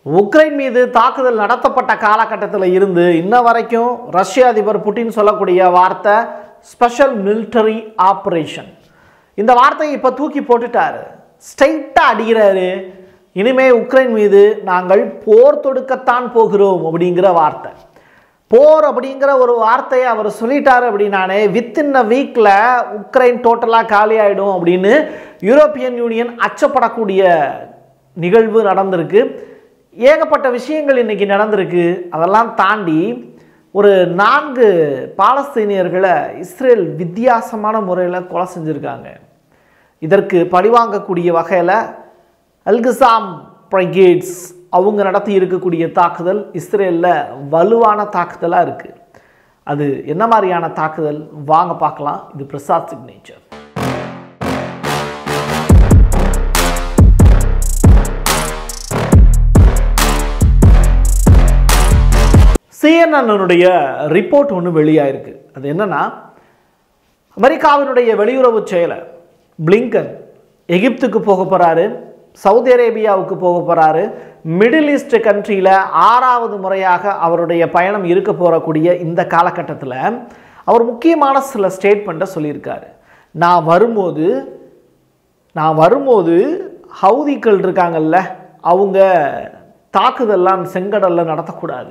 Ukraine மீது தாக்குதல் நடத்தப்பட்ட காலகட்டத்தில் இருந்து இன்ன வரைக்கும் ரஷ்ய அதிபர் புட்டின் சொல்லக்கூடிய வார்த்தை ஸ்பெஷல் மிலிட்டரி ஆப்ரேஷன் இந்த வார்த்தையை இப்போ தூக்கி போட்டுட்டாரு ஸ்ட்ரைட்டாக அடிக்கிறாரு இனிமே உக்ரைன் மீது நாங்கள் போர் தொடுக்கத்தான் போகிறோம் அப்படிங்கிற வார்த்தை போர் அப்படிங்கிற ஒரு வார்த்தையை அவர் சொல்லிட்டாரு அப்படின்னாலே வித்தின் அ வீக்கில் உக்ரைன் டோட்டலாக காலி ஆகிடும் அப்படின்னு யூரோப்பியன் யூனியன் அச்சப்படக்கூடிய நிகழ்வு நடந்திருக்கு ஏகப்பட்ட விஷயங்கள் இன்னைக்கு நடந்திருக்கு அதெல்லாம் தாண்டி ஒரு நான்கு பாலஸ்தீனியர்களை இஸ்ரேல் வித்தியாசமான முறையில் கொலை செஞ்சுருக்காங்க இதற்கு பழிவாங்கக்கூடிய வகையில் அல்கசாம் பிரிகேட்ஸ் அவங்க நடத்தி இருக்கக்கூடிய தாக்குதல் இஸ்ரேலில் வலுவான தாக்குதலாக இருக்குது அது என்ன மாதிரியான தாக்குதல் வாங்க பார்க்கலாம் இது பிரசாத் சிக்னேச்சர் சிஎன்என்னுடைய ரிப்போர்ட் ஒன்று வெளியாயிருக்கு அது என்னன்னா அமெரிக்காவினுடைய வெளியுறவு செயலர் பிளிங்கன் எகிப்துக்கு போக போகிறாரு சவுதி அரேபியாவுக்கு போக போகிறாரு மிடில் ஈஸ்ட் கண்ட்ரியில் ஆறாவது முறையாக அவருடைய பயணம் இருக்க போகக்கூடிய இந்த காலகட்டத்தில் அவர் முக்கியமான சில ஸ்டேட்மெண்ட்டை சொல்லியிருக்காரு நான் வரும்போது நான் வரும்போது ஹவுதிக்கள் இருக்காங்கல்ல அவங்க தாக்குதல்லாம் செங்கடலில் நடத்தக்கூடாது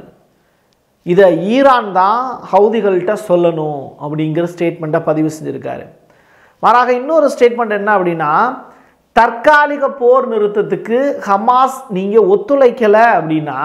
இதை ஈரான் தான் ஹவுதிகள்கிட்ட சொல்லணும் அப்படிங்கிற ஸ்டேட்மெண்ட்டை பதிவு செஞ்சுருக்காரு மாறாக இன்னொரு ஸ்டேட்மெண்ட் என்ன அப்படின்னா தற்காலிக போர் நிறுத்தத்துக்கு ஹமாஸ் நீங்கள் ஒத்துழைக்கலை அப்படின்னா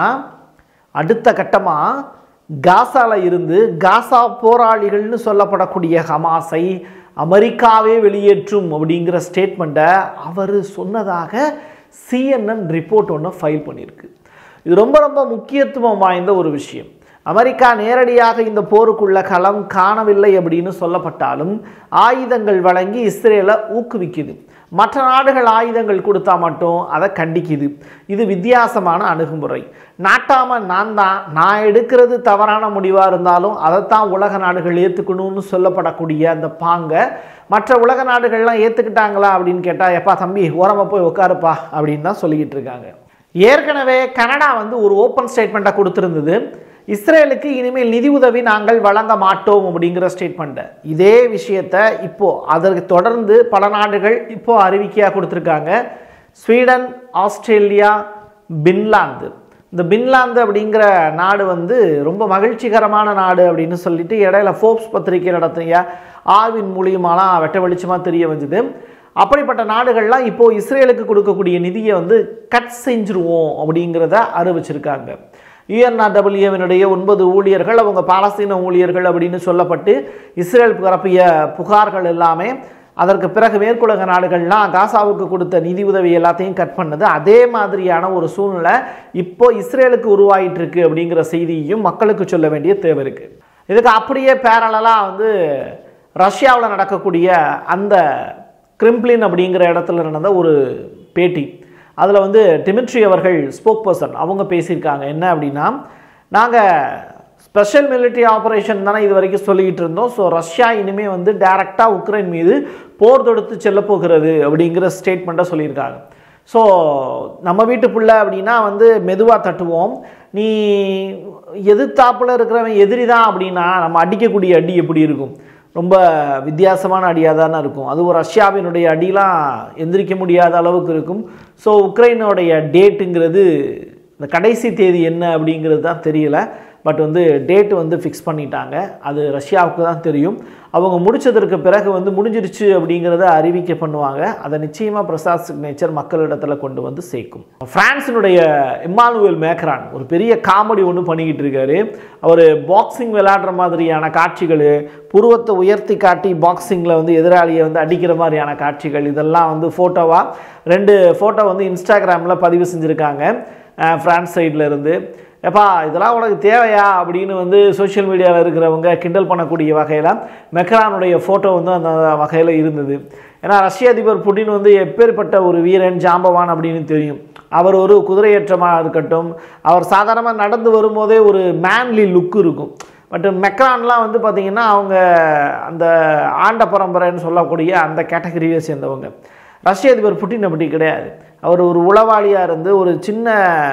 அடுத்த கட்டமாக காசால இருந்து காசா போராளிகள்னு சொல்லப்படக்கூடிய ஹமாஸை அமெரிக்காவே வெளியேற்றும் அப்படிங்கிற ஸ்டேட்மெண்ட்டை அவர் சொன்னதாக சிஎன்என் ரிப்போர்ட் ஒன்று ஃபைல் பண்ணியிருக்கு இது ரொம்ப ரொம்ப முக்கியத்துவம் வாய்ந்த ஒரு விஷயம் அமெரிக்கா நேரடியாக இந்த போருக்குள்ள களம் காணவில்லை அப்படின்னு சொல்லப்பட்டாலும் ஆயுதங்கள் வழங்கி இஸ்ரேலை ஊக்குவிக்குது மற்ற நாடுகள் ஆயுதங்கள் கொடுத்தா மட்டும் அதை கண்டிக்குது இது வித்தியாசமான அணுகுமுறை நாட்டாம நான் தான் நான் எடுக்கிறது தவறான முடிவாக இருந்தாலும் அதைத்தான் உலக நாடுகள் ஏற்றுக்கணும்னு சொல்லப்படக்கூடிய அந்த பாங்க மற்ற உலக நாடுகள்லாம் ஏற்றுக்கிட்டாங்களா அப்படின்னு கேட்டால் எப்பா தம்பி ஓரமாக போய் உட்காருப்பா அப்படின்னு தான் சொல்லிக்கிட்டு இருக்காங்க ஏற்கனவே கனடா வந்து ஒரு ஓப்பன் ஸ்டேட்மெண்ட்டை கொடுத்துருந்தது இஸ்ரேலுக்கு இனிமேல் நிதி உதவி நாங்கள் வழங்க மாட்டோம் அப்படிங்கிற ஸ்டேட்மெண்ட்டை இதே விஷயத்த இப்போ அதற்கு தொடர்ந்து பல நாடுகள் இப்போ அறிவிக்கையாக கொடுத்துருக்காங்க ஸ்வீடன் ஆஸ்திரேலியா பின்லாந்து இந்த பின்லாந்து அப்படிங்கிற நாடு வந்து ரொம்ப மகிழ்ச்சிகரமான நாடு அப்படின்னு சொல்லிட்டு இடையில ஃபோர்ப்ஸ் பத்திரிகை நடத்திய ஆய்வின் மூலியமாலாம் வெட்ட வெளிச்சமாக தெரிய வந்தது அப்படிப்பட்ட நாடுகள்லாம் இப்போ இஸ்ரேலுக்கு கொடுக்கக்கூடிய நிதியை வந்து கட் செஞ்சுருவோம் அப்படிங்கிறத அறிவிச்சிருக்காங்க யுஎன்ஆர்டபிள்யூவினுடைய ஒன்பது ஊழியர்கள் அவங்க பாலஸ்தீன ஊழியர்கள் அப்படின்னு சொல்லப்பட்டு இஸ்ரேல் பரப்பிய புகார்கள் எல்லாமே அதற்கு பிறகு மேற்குலக நாடுகள்லாம் காசாவுக்கு கொடுத்த நிதி உதவி எல்லாத்தையும் கட் பண்ணது அதே மாதிரியான ஒரு சூழ்நிலை இப்போ இஸ்ரேலுக்கு உருவாயிட்டு இருக்கு அப்படிங்கிற செய்தியையும் மக்களுக்கு சொல்ல வேண்டிய தேவை இருக்கு இதுக்கு அப்படியே பேரலாக வந்து ரஷ்யாவில் நடக்கக்கூடிய அந்த கிரிம்ப்ளின் அப்படிங்கிற இடத்துல நடந்த ஒரு பேட்டி அதில் வந்து டிமிட்ரி அவர்கள் ஸ்போக் பர்சன் அவங்க பேசியிருக்காங்க என்ன அப்படின்னா நாங்கள் ஸ்பெஷல் மிலிட்டரி ஆப்ரேஷன் தானே இது வரைக்கும் சொல்லிக்கிட்டு இருந்தோம் ஸோ ரஷ்யா இனிமேல் வந்து டைரெக்டாக உக்ரைன் மீது போர் தொடுத்து செல்ல போகிறது அப்படிங்கிற ஸ்டேட்மெண்ட்டை சொல்லியிருக்காங்க ஸோ நம்ம வீட்டு பிள்ளை அப்படின்னா வந்து மெதுவாக தட்டுவோம் நீ எதிர்த்தாப்பில் இருக்கிறவன் எதிரி தான் அப்படின்னா நம்ம அடிக்கக்கூடிய அடி எப்படி இருக்கும் ரொம்ப வித்தியாசமான அடியாக தானே இருக்கும் அதுவும் ரஷ்யாவினுடைய அடிலாம் எந்திரிக்க முடியாத அளவுக்கு இருக்கும் ஸோ உக்ரைனுடைய டேட்டுங்கிறது இந்த கடைசி தேதி என்ன அப்படிங்கிறது தான் தெரியல பட் வந்து டேட்டு வந்து ஃபிக்ஸ் பண்ணிட்டாங்க அது ரஷ்யாவுக்கு தான் தெரியும் அவங்க முடிச்சதற்கு பிறகு வந்து முடிஞ்சிருச்சு அப்படிங்கிறத அறிவிக்க பண்ணுவாங்க அதை நிச்சயமாக பிரசாத் சிக்னேச்சர் மக்களிடத்தில் கொண்டு வந்து சேர்க்கும் பிரான்ஸினுடைய இம்மானுவேல் மேக்ரான் ஒரு பெரிய காமெடி ஒன்று பண்ணிக்கிட்டு இருக்காரு அவர் பாக்ஸிங் விளையாடுற மாதிரியான காட்சிகள் புருவத்தை உயர்த்தி காட்டி பாக்ஸிங்கில் வந்து எதிராளியை வந்து அடிக்கிற மாதிரியான காட்சிகள் இதெல்லாம் வந்து ஃபோட்டோவாக ரெண்டு ஃபோட்டோ வந்து இன்ஸ்டாகிராமில் பதிவு செஞ்சுருக்காங்க ஃப்ரான்ஸ் சைடில் இருந்து எப்பா இதெல்லாம் உனக்கு தேவையா அப்படின்னு வந்து சோஷியல் மீடியாவில் இருக்கிறவங்க கிண்டல் பண்ணக்கூடிய வகையில் மெக்ரானுடைய ஃபோட்டோ வந்து அந்த வகையில் இருந்தது ஏன்னா ரஷ்ய அதிபர் புட்டின் வந்து எப்பேற்பட்ட ஒரு வீரன் ஜாம்பவான் அப்படின்னு தெரியும் அவர் ஒரு குதிரையேற்றமாக இருக்கட்டும் அவர் சாதாரணமாக நடந்து வரும்போதே ஒரு மேன்லி லுக் இருக்கும் பட் மெக்ரான்லாம் வந்து பார்த்திங்கன்னா அவங்க அந்த ஆண்ட பரம்பரைன்னு சொல்லக்கூடிய அந்த கேட்டகரியை சேர்ந்தவங்க ரஷ்ய அதிபர் புட்டின் அப்படி கிடையாது அவர் ஒரு உளவாளியாக இருந்து ஒரு சின்ன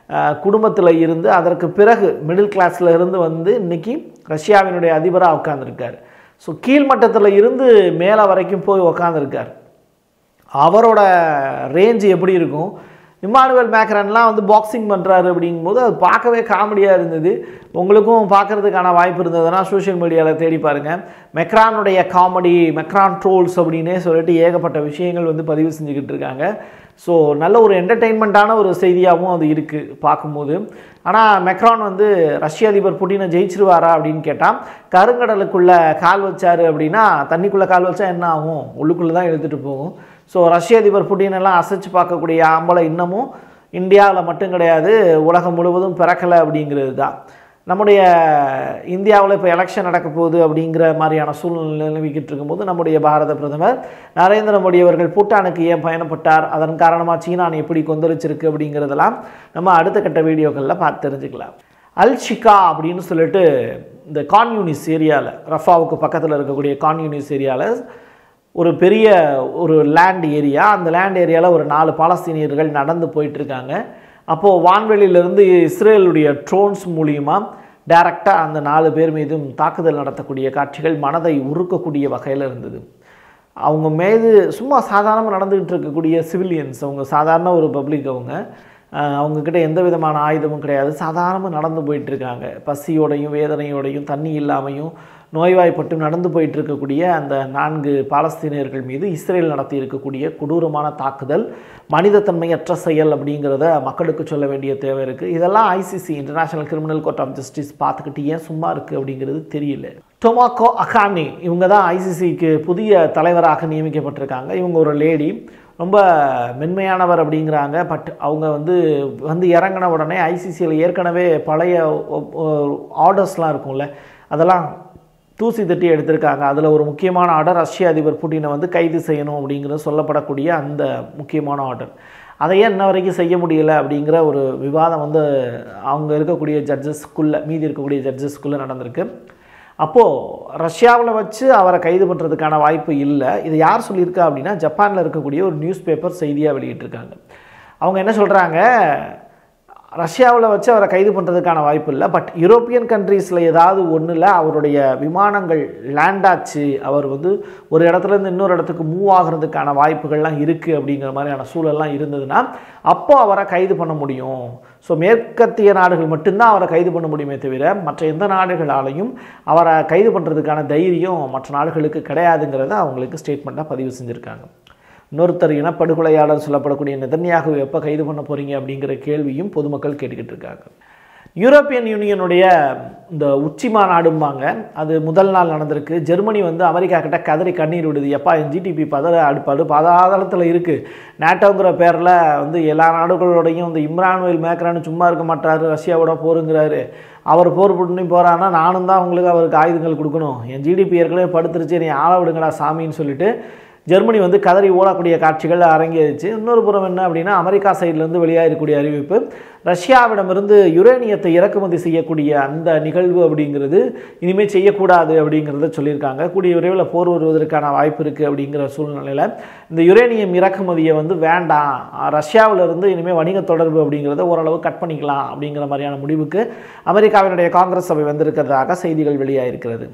குடும்பத்தில் இருந்து அதற்கு பிறகு மிடில் கிளாஸில் இருந்து வந்து இன்னைக்கு ரஷ்யாவினுடைய அதிபராக உட்காந்துருக்கார் ஸோ கீழ்மட்டத்தில் இருந்து மேலே வரைக்கும் போய் உக்காந்துருக்கார் அவரோட ரேஞ்ச் எப்படி இருக்கும் இம்மானுவேல் மேக்ரன்லாம் வந்து பாக்ஸிங் பண்ணுறாரு அப்படிங்கும்போது அது பார்க்கவே காமெடியாக இருந்தது உங்களுக்கும் பார்க்குறதுக்கான வாய்ப்பு இருந்ததுன்னா சோஷியல் மீடியாவில் தேடி பாருங்கள் மெக்ரானுடைய காமெடி மெக்ரான் ட்ரோல்ஸ் அப்படின்னே சொல்லிட்டு ஏகப்பட்ட விஷயங்கள் வந்து பதிவு செஞ்சுக்கிட்டு இருக்காங்க ஸோ நல்ல ஒரு என்டர்டெயின்மெண்ட்டான ஒரு செய்தியாகவும் அது இருக்குது பார்க்கும்போது ஆனால் மெக்ரான் வந்து ரஷ்ய அதிபர் புட்டினை ஜெயிச்சிருவாரா அப்படின்னு கேட்டால் கருங்கடலுக்குள்ளே கால் வச்சாரு அப்படின்னா தண்ணிக்குள்ளே கால் வச்சா என்ன ஆகும் உள்ளுக்குள்ளே தான் இழுத்துட்டு போகும் ஸோ ரஷ்ய அதிபர் புட்டின் எல்லாம் அசைச்சு பார்க்கக்கூடிய ஆம்பளை இன்னமும் இந்தியாவில் மட்டும் கிடையாது உலகம் முழுவதும் பிறக்கலை அப்படிங்கிறது தான் நம்முடைய இந்தியாவில் இப்போ எலெக்ஷன் நடக்க போகுது அப்படிங்கிற மாதிரியான சூழ்நிலை நிலவிக்கிட்டு இருக்கும்போது நம்முடைய பாரத பிரதமர் நரேந்திர மோடி அவர்கள் பூட்டானுக்கு ஏன் பயணப்பட்டார் அதன் காரணமாக சீனான் எப்படி கொந்தளிச்சிருக்கு அப்படிங்கிறதெல்லாம் நம்ம அடுத்த கட்ட வீடியோக்களில் பார்த்து தெரிஞ்சுக்கலாம் அல் ஷிகா அப்படின்னு சொல்லிட்டு இந்த கான்யூனிஸ் ஏரியாவில் ரஃபாவுக்கு பக்கத்தில் இருக்கக்கூடிய கான்யூனிஸ் ஏரியாவில் ஒரு பெரிய ஒரு லேண்ட் ஏரியா அந்த லேண்ட் ஏரியாவில் ஒரு நாலு பாலஸ்தீனியர்கள் நடந்து போயிட்டுருக்காங்க அப்போது வான்வெளியிலிருந்து இஸ்ரேலுடைய ட்ரோன்ஸ் மூலியமாக டைரக்டாக அந்த நாலு பேர் மீதும் தாக்குதல் நடத்தக்கூடிய காட்சிகள் மனதை உருக்கக்கூடிய வகையில் இருந்தது அவங்க மீது சும்மா சாதாரணமாக நடந்துக்கிட்டு இருக்கக்கூடிய சிவிலியன்ஸ் அவங்க சாதாரண ஒரு பப்ளிக் அவங்க அவங்கக்கிட்ட எந்த விதமான ஆயுதமும் கிடையாது சாதாரணமாக நடந்து போயிட்டுருக்காங்க பசியோடையும் வேதனையோடையும் தண்ணி இல்லாமையும் நோய்வாய்ப்பட்டு நடந்து போயிட்டு இருக்கக்கூடிய அந்த நான்கு பாலஸ்தீனியர்கள் மீது இஸ்ரேல் நடத்தி இருக்கக்கூடிய கொடூரமான தாக்குதல் மனிதத்தன்மையற்ற செயல் அப்படிங்கிறத மக்களுக்கு சொல்ல வேண்டிய தேவை இருக்குது இதெல்லாம் ICC international criminal court of justice பார்த்துக்கிட்டு ஏன் சும்மா இருக்குது அப்படிங்கிறது தெரியல டொமாக்கோ அகானி இவங்க தான் ஐசிசிக்கு புதிய தலைவராக நியமிக்கப்பட்டிருக்காங்க இவங்க ஒரு லேடி ரொம்ப மென்மையானவர் அப்படிங்கிறாங்க பட் அவங்க வந்து வந்து இறங்கின உடனே ஐசிசியில் ஏற்கனவே பழைய ஆர்டர்ஸ்லாம் இருக்கும்ல அதெல்லாம் தூசி தட்டி எடுத்திருக்காங்க அதில் ஒரு முக்கியமான ஆர்டர் ரஷ்ய அதிபர் புட்டினை வந்து கைது செய்யணும் அப்படிங்கிறது சொல்லப்படக்கூடிய அந்த முக்கியமான ஆர்டர் அதை ஏன் இன்ன வரைக்கும் செய்ய முடியல அப்படிங்கிற ஒரு விவாதம் வந்து அவங்க இருக்கக்கூடிய ஜட்ஜஸ்க்குள்ளே மீதி இருக்கக்கூடிய ஜட்ஜஸ்க்குள்ளே நடந்திருக்கு அப்போது ரஷ்யாவில் வச்சு அவரை கைது பண்ணுறதுக்கான வாய்ப்பு இல்லை இது யார் சொல்லியிருக்கா அப்படின்னா ஜப்பானில் இருக்கக்கூடிய ஒரு நியூஸ் பேப்பர் செய்தியாக வெளியிட்டிருக்காங்க அவங்க என்ன சொல்கிறாங்க ரஷ்யாவில் வச்சு அவரை கைது பண்ணுறதுக்கான வாய்ப்பு இல்லை பட் யூரோப்பியன் கண்ட்ரீஸில் ஏதாவது ஒன்றில் அவருடைய விமானங்கள் லேண்ட் ஆச்சு அவர் வந்து ஒரு இடத்துலேருந்து இன்னொரு இடத்துக்கு மூவ் ஆகிறதுக்கான வாய்ப்புகள்லாம் இருக்குது அப்படிங்கிற மாதிரியான சூழல்லாம் இருந்ததுன்னா அப்போ அவரை கைது பண்ண முடியும் ஸோ மேற்கத்திய நாடுகள் மட்டும்தான் அவரை கைது பண்ண முடியுமே தவிர மற்ற எந்த நாடுகளாலையும் அவரை கைது பண்ணுறதுக்கான தைரியம் மற்ற நாடுகளுக்கு கிடையாதுங்கிறத அவங்களுக்கு ஸ்டேட்மெண்ட்டாக பதிவு செஞ்சுருக்காங்க இன்னொருத்தர் இனப்படுகொலையாளர் சொல்லப்படக்கூடிய நெதன்யாகு எப்போ கைது பண்ண போகிறீங்க அப்படிங்கிற கேள்வியும் பொதுமக்கள் கேட்டுக்கிட்டு இருக்காங்க யூரோப்பியன் யூனியனுடைய இந்த உச்சி மாநாடும்பாங்க அது முதல் நாள் நடந்திருக்கு ஜெர்மனி வந்து அமெரிக்கா கிட்ட கதறி கண்ணீர் விடுது எப்பா என் ஜிடிபி பதற அடுப்பாடு பாதாளத்தில் இருக்குது நேட்டோங்கிற பேரில் வந்து எல்லா நாடுகளோடையும் இந்த இம்ரானுவேல் மேக்ரானு சும்மா இருக்க மாட்டாரு ரஷ்யாவோட போருங்கிறாரு அவர் போர் பண்ணி போகிறான்னா நானும் தான் உங்களுக்கு அவருக்கு ஆயுதங்கள் கொடுக்கணும் என் ஜிடிபி ஏற்கனவே படுத்துருச்சு நீ ஆள விடுங்கடா சாமின்னு சொல்லிட்டு ஜெர்மனி வந்து கதறி ஓடக்கூடிய காட்சிகள் அரங்கேறிச்சு இன்னொரு புறம் என்ன அப்படின்னா அமெரிக்கா சைட்லேருந்து வெளியாகக்கூடிய அறிவிப்பு ரஷ்யாவிடமிருந்து யுரேனியத்தை இறக்குமதி செய்யக்கூடிய அந்த நிகழ்வு அப்படிங்கிறது இனிமேல் செய்யக்கூடாது அப்படிங்கிறத சொல்லியிருக்காங்க கூடிய விரைவில் போர் வருவதற்கான வாய்ப்பு இருக்குது அப்படிங்கிற சூழ்நிலையில் இந்த யுரேனியம் இறக்குமதியை வந்து வேண்டாம் ரஷ்யாவிலிருந்து இனிமேல் வணிக தொடர்பு அப்படிங்கிறத ஓரளவு கட் பண்ணிக்கலாம் அப்படிங்கிற மாதிரியான முடிவுக்கு அமெரிக்காவினுடைய காங்கிரஸ் சபை வந்திருக்கிறதாக செய்திகள் வெளியாகிருக்கிறது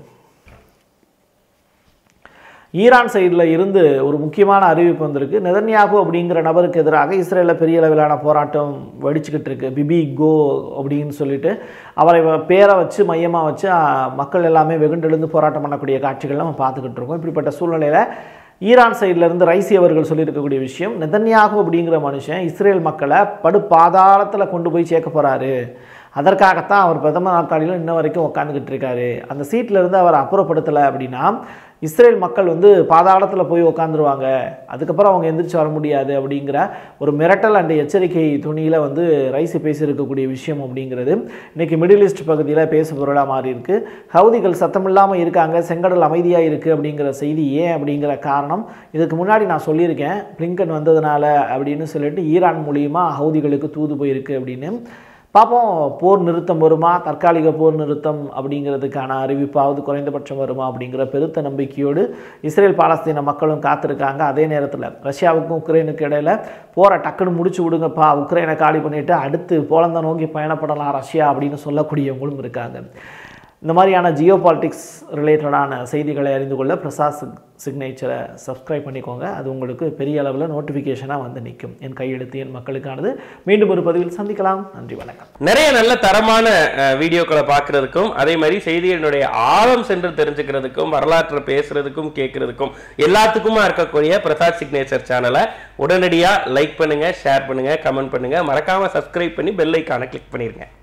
ஈரான் சைடில் இருந்து ஒரு முக்கியமான அறிவிப்பு வந்திருக்கு நெதன்யாகு அப்படிங்கிற நபருக்கு எதிராக இஸ்ரேலில் பெரிய அளவிலான போராட்டம் வெடிச்சுக்கிட்டு இருக்கு பிபி கோ அப்படின்னு சொல்லிட்டு அவரை பேரை வச்சு மையமாக வச்சு மக்கள் எல்லாமே வெகுண்டெழுந்து போராட்டம் பண்ணக்கூடிய காட்சிகள் நம்ம பார்த்துக்கிட்டு இருக்கோம் இப்படிப்பட்ட சூழ்நிலையில் ஈரான் சைட்லேருந்து ரைசி அவர்கள் சொல்லியிருக்கக்கூடிய விஷயம் நெதன்யாகு அப்படிங்கிற மனுஷன் இஸ்ரேல் மக்களை படு பாதாளத்தில் கொண்டு போய் சேர்க்க போகிறாரு அதற்காகத்தான் அவர் பிரதம நாற்காலியில் இன்ன வரைக்கும் உட்காந்துக்கிட்டு இருக்காரு அந்த சீட்டில் இருந்து அவர் அப்புறப்படுத்தலை அப்படின்னா இஸ்ரேல் மக்கள் வந்து பாதாளத்தில் போய் உட்காந்துருவாங்க அதுக்கப்புறம் அவங்க எந்திரிச்சு வர முடியாது அப்படிங்கிற ஒரு மிரட்டல் அண்ட் எச்சரிக்கை துணியில் வந்து ரைசி பேசியிருக்கக்கூடிய விஷயம் அப்படிங்கிறது இன்றைக்கி மிடில் ஈஸ்ட் பகுதியில் பேசு பொருளாக மாறி இருக்கு ஹவுதிகள் சத்தம் இல்லாமல் இருக்காங்க செங்கடல் அமைதியாக இருக்குது அப்படிங்கிற செய்தி ஏன் அப்படிங்கிற காரணம் இதுக்கு முன்னாடி நான் சொல்லியிருக்கேன் பிளிங்கன் வந்ததுனால அப்படின்னு சொல்லிட்டு ஈரான் மூலியமாக ஹவுதிகளுக்கு தூது போயிருக்கு அப்படின்னு பார்ப்போம் போர் நிறுத்தம் வருமா தற்காலிக போர் நிறுத்தம் அப்படிங்கிறதுக்கான அறிவிப்பாவது குறைந்தபட்சம் வருமா அப்படிங்கிற பெருத்த நம்பிக்கையோடு இஸ்ரேல் பாலஸ்தீன மக்களும் காத்திருக்காங்க அதே நேரத்தில் ரஷ்யாவுக்கும் உக்ரைனுக்கு இடையில போரை டக்குன்னு முடிச்சு விடுங்கப்பா உக்ரைனை காலி பண்ணிட்டு அடுத்து போலந்தை நோக்கி பயணப்படலாம் ரஷ்யா அப்படின்னு சொல்லக்கூடியவங்களும் இருக்காங்க இந்த மாதிரியான ஜியோ பாலிட்டிக்ஸ் ரிலேட்டடான செய்திகளை அறிந்து கொள்ள பிரசாத் சிக்னேச்சரை சப்ஸ்கிரைப் பண்ணிக்கோங்க அது உங்களுக்கு பெரிய அளவில் நோட்டிஃபிகேஷனாக வந்து நிற்கும் என் கையெழுத்து என் மக்களுக்கானது மீண்டும் ஒரு பதிவில் சந்திக்கலாம் நன்றி வணக்கம் நிறைய நல்ல தரமான அஹ், வீடியோக்களை பார்க்கறதுக்கும் அதே மாதிரி செய்திகளினுடைய ஆழம் சென்று தெரிஞ்சுக்கிறதுக்கும் வரலாற்றை பேசுறதுக்கும் கேட்கறதுக்கும் எல்லாத்துக்குமா இருக்கக்கூடிய பிரசாத் சிக்னேச்சர் சேனலை உடனடியாக லைக் பண்ணுங்க ஷேர் பண்ணுங்க கமெண்ட் பண்ணுங்க மறக்காம சப்ஸ்கிரைப் பண்ணி பெல் ஐக்கானை கிளிக் பண்ணிருங்க